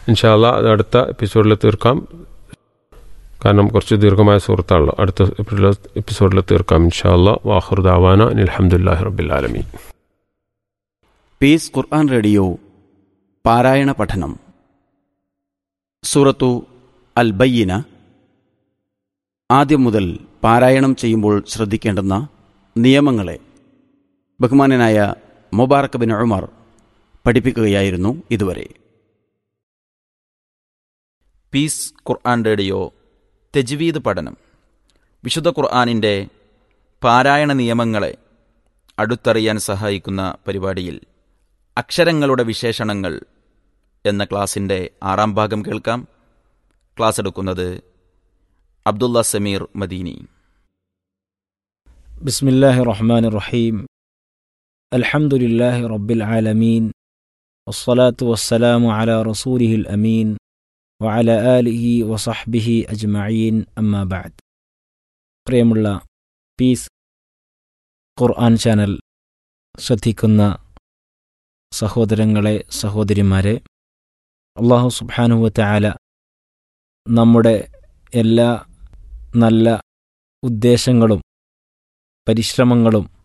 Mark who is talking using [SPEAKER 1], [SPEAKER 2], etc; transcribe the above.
[SPEAKER 1] ഇൻഷാല്ല അത് അടുത്ത എപ്പിസോഡിൽ തീർക്കാം കാരണം കുറച്ച് ദീർഘമായ സുഹൃത്താണല്ലോ അടുത്ത എപ്പിസോഡിൽ തീർക്കാം ഇൻഷാല്ല വാഹുർദാവാന അലഹമുല്ലാഹി റബ്ബിലാലമീൻ
[SPEAKER 2] പീസ് ഖുർആൻ റേഡിയോ പാരായണ പഠനം സൂറത്തു അൽ ബയ്യന ആദ്യം മുതൽ പാരായണം ചെയ്യുമ്പോൾ ശ്രദ്ധിക്കേണ്ടുന്ന നിയമങ്ങളെ ബഹുമാനനായ മുബാറക് ബിൻ ഉമർ പഠിപ്പിക്കുകയായിരുന്നു ഇതുവരെ
[SPEAKER 3] പീസ് ഖുർആൻ റേഡിയോ തെജ്വീദ് പഠനം വിശുദ്ധ ഖുർആാനിൻ്റെ പാരായണ നിയമങ്ങളെ അടുത്തറിയാൻ സഹായിക്കുന്ന പരിപാടിയിൽ അക്ഷരങ്ങളുടെ വിശേഷണങ്ങൾ എന്ന ക്ലാസിൻ്റെ ആറാം ഭാഗം കേൾക്കാം ക്ലാസ് എടുക്കുന്നത് അബ്ദുള്ള സമീർ മദീനി
[SPEAKER 4] بسم الله الرحمن الرحيم الحمد لله رب العالمين والصلاة والسلام على رسوله الأمين وعلى آله وصحبه أجمعين أما بعد പ്രിയമുള്ള പീസ് ഖുർആൻ ചാനൽ ശ്രദ്ധിക്കുന്ന സഹോദരങ്ങളെ സഹോദരിമാരെ അള്ളാഹു സുബ്ഹാനുവ ആല നമ്മുടെ എല്ലാ നല്ല ഉദ്ദേശങ്ങളും പരിശ്രമങ്ങളും